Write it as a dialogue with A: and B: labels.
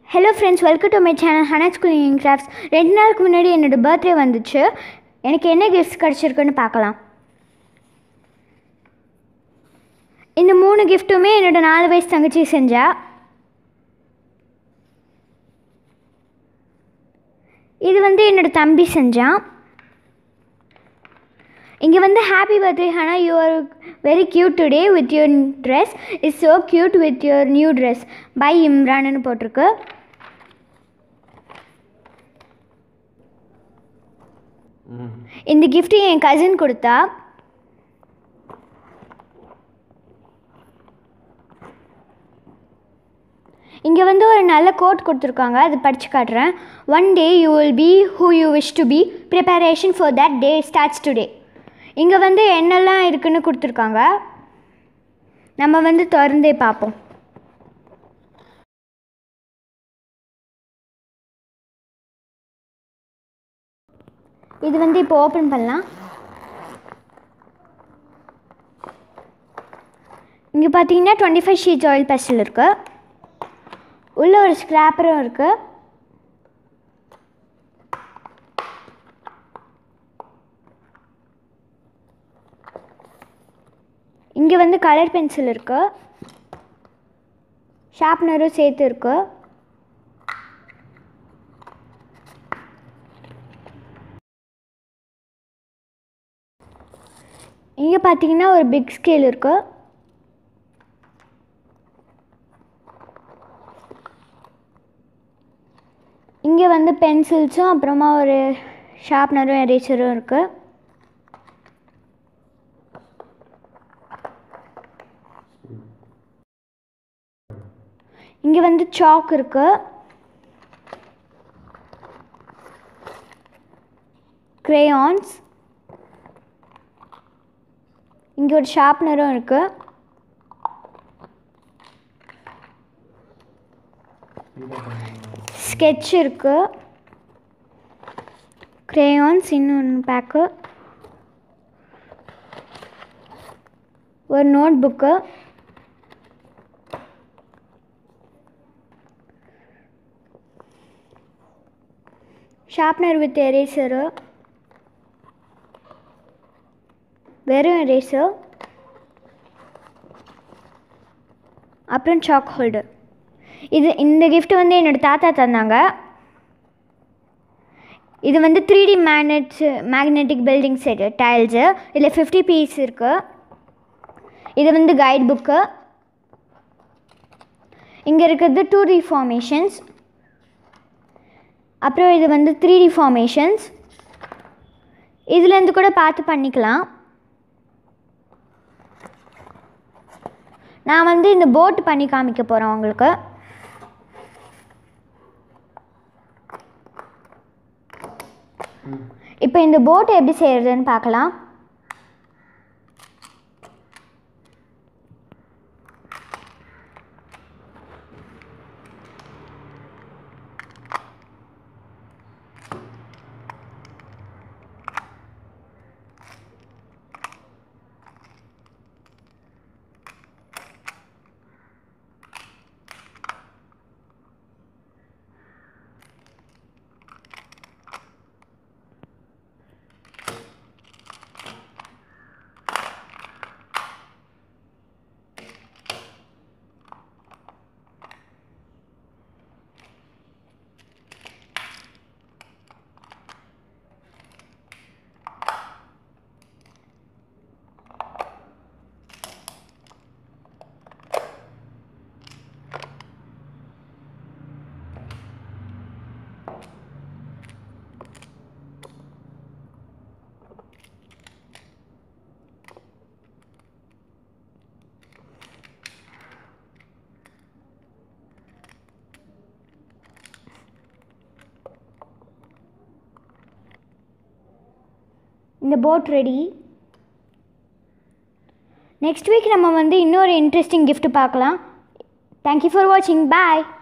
A: hello friends welcome to my channel ஹனக்ஸ் குலிங் crafts ரெண்டு நாளுக்கு முன்னாடி என்னோடய பர்த்டே வந்துச்சு எனக்கு என்ன கிஃப்ட்ஸ் கிடச்சிருக்குன்னு பார்க்கலாம் இந்த மூணு கிஃப்ட்டுமே என்னோட நாலு வயசு தங்கச்சி செஞ்சா இது வந்து என்னோட தம்பி செஞ்சான் இங்கே வந்து happy birthday Hana you are very cute today with your dress is so cute with your new dress by இம்ரான்னு போட்டிருக்கு இந்த gift என் கசின் கொடுத்தா இங்கே வந்து ஒரு நல்ல கோட் கொடுத்துருக்காங்க அது படித்து காட்டுறேன் one day you will be who you wish to be preparation for that day starts today இங்கே வந்து என்னெல்லாம் இருக்குன்னு கொடுத்துருக்காங்க நம்ம வந்து திறந்தே பார்ப்போம் இது வந்து இப்போ ஓப்பன் பண்ணலாம் இங்கே பார்த்தீங்கன்னா twenty five sheets oil pastel இருக்குது உள்ள ஒரு ஸ்க்ராப்பரும் இருக்குது இங்கே வந்து கலர் பென்சில் இருக்கு ஷார்ப்னரும் சேர்த்து இருக்கு இங்கே பார்த்தீங்கன்னா ஒரு பிக் ஸ்கேல் இருக்கு இங்கே வந்து பென்சில்ஸும் அப்புறமா ஒரு ஷார்ப்னரும் எரேசரும் இருக்குது இங்கே வந்து சாக் இருக்கு crayons இங்கே ஒரு ஷார்ப்னரும் இருக்கு ஸ்கெட்ச் இருக்கு crayons இன்னொன்று பேக்கு ஒரு notebook sharpener with eraser வெறும் எரேசர் அப்புறம் சாக் ஹோல்டர் இது இந்த gift வந்து என்னோடய தாத்தா தந்தாங்க இது வந்து three D magnets magnetic building set tiles இதில் ஃபிஃப்டி பீஸ் இருக்குது இது வந்து கைட் புக்கு இங்கே இருக்கிறது டூ டி ஃபார்மேஷன்ஸ் அப்புறம் இது வந்து த்ரீ டி ஃபார்மேஷன்ஸ் இதுலேருந்து கூட பார்த்து பண்ணிக்கலாம் நான் வந்து இந்த போட் பண்ணி காமிக்க போகிறேன் உங்களுக்கு இப்போ இந்த போட் எப்படி செய்கிறதுன்னு பார்க்கலாம் இந்த போட் ரெடி நெக்ஸ்ட் வீக் நம்ம வந்து இன்னொரு இன்ட்ரெஸ்டிங் gift பார்க்கலாம் தேங்க்யூ ஃபார் வாட்சிங் பாய்